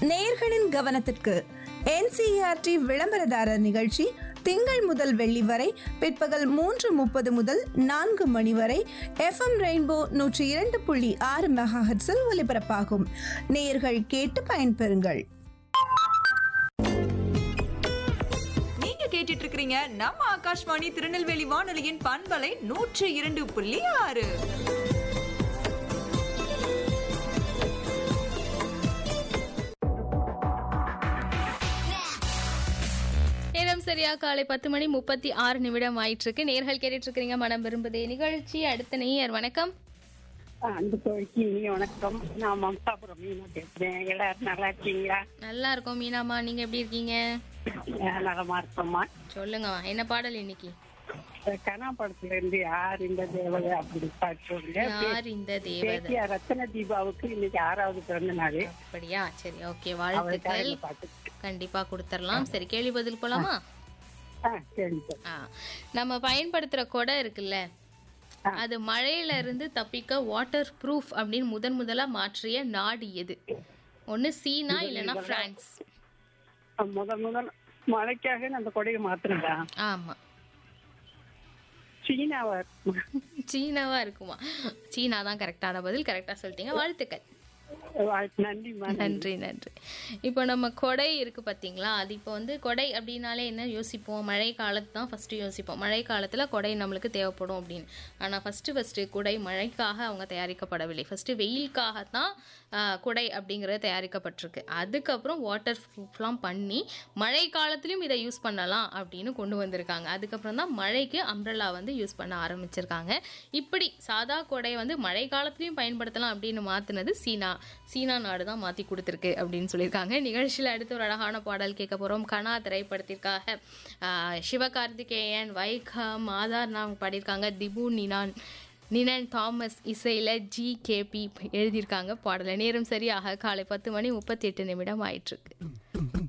நேயர்களின் கவனத்திற்கு என்சிஆர்டி விளம்பரதாரர் நிகழ்ச்சி திங்கள் முதல் வெள்ளி வரை பிற்பகல் மூன்று முப்பது முதல் நான்கு மணி வரை எஃப்எம் ரெயின்போ நூற்றி இரண்டு புள்ளி ஆறு மெகாஹெட்ஸில் ஒலிபரப்பாகும் நேயர்கள் கேட்டு பயன்பெறுங்கள் நீங்க கேட்டுட்டு இருக்கிறீங்க நம்ம ஆகாஷ்வாணி திருநெல்வேலி வானொலியின் பண்பலை நூற்று இரண்டு புள்ளி ஆறு நேரம் சரியா காலை பத்து மணி முப்பத்தி ஆறு நிமிடம் ஆயிட்டு இருக்கு நேர்கள் கேட்டுட்டு இருக்கிறீங்க மனம் விரும்புதே நிகழ்ச்சி அடுத்த நேயர் வணக்கம் அன்பு தோழிக்கு இனிய வணக்கம் நான் மம்சாபுரம் மீனா பேசுறேன் எல்லாரும் நல்லா இருக்கீங்களா நல்லா இருக்கோம் மீனாமா நீங்க எப்படி இருக்கீங்க நான் நலமா இருக்கோம்மா சொல்லுங்க என்ன பாடல் இன்னைக்கு கனா படத்துல இருந்து யார் இந்த தேவதை அப்படி பாட்டு சொல்லுங்க யார் இந்த தேவதை பேட்டியா ரத்தன தீபாவுக்கு இன்னைக்கு ஆறாவது பிறந்த நாள் அப்படியா சரி ஓகே அவருக்காக வாழ்த்துக்கள் இந்த பாட்டு கண்டிப்பா கொடுத்துடலாம் சரி கேள்வி பதில் போலாமா ஆ சரி சார் ஆ, நம்ம பயன்படுத்துற கொடை இருக்குல்ல அது மழையில இருந்து தப்பிக்க வாட்டர் ப்ரூஃப் அப்படின்னு முதன் முதலா மாற்றிய நாடு எது ஒன்னு சீனா இல்லைன்னா பிரான்ஸ் முதல் முதல் மழைக்காக அந்த கொடையை மாத்துறதா ஆமா சீனாவா சீனாவா இருக்குமா சீனா தான் கரெக்டான பதில் கரெக்டா சொல்லிட்டீங்க வாழ்த்துக்கள் வாழ்த்து நன்றிம்மா நன்றி நன்றி இப்போ நம்ம கொடை இருக்கு பாத்தீங்களா அது இப்போ வந்து கொடை அப்படின்னாலே என்ன யோசிப்போம் மழை காலத்து தான் ஃபர்ஸ்ட் யோசிப்போம் மழை காலத்துல கொடை நம்மளுக்கு தேவைப்படும் அப்படின்னு ஆனா ஃபர்ஸ்ட் ஃபர்ஸ்ட் குடை மழைக்காக அவங்க தயாரிக்கப்படவில்லை ஃபர்ஸ்ட் வெயிலுக்காக தான் ஆஹ், குடை அப்படிங்கிறது தயாரிக்கப்பட்டிருக்கு அதுக்கப்புறம் வாட்டர் ப்ரூஃப்லாம் பண்ணி மழை காலத்துலயும் இதை யூஸ் பண்ணலாம் அப்படின்னு கொண்டு வந்திருக்காங்க அதுக்கப்புறம் தான் மழைக்கு அம்ரல்லா வந்து யூஸ் பண்ண ஆரம்பிச்சிருக்காங்க இப்படி சாதா கொடை வந்து மழை காலத்துலயும் பயன்படுத்தலாம் அப்படின்னு மாத்துனது சீனா சீனா நாடு தான் மாத்தி கொடுத்துருக்கு அப்படின்னு சொல்லியிருக்காங்க நிகழ்ச்சியில் அடுத்து ஒரு அழகான பாடல் கேட்க போறோம் கனா திரைப்படத்திற்காக ஆஹ், சிவகார்த்திகேயன் வைகம் ஆதார் நாம் பாடியிருக்காங்க திபு நினான் நினன் தாமஸ் இசையில் ஜி கேபி எழுதியிருக்காங்க பாடலை நேரம் சரியாக காலை பத்து மணி முப்பத்தி எட்டு நிமிடம் ஆயிட்டிருக்கு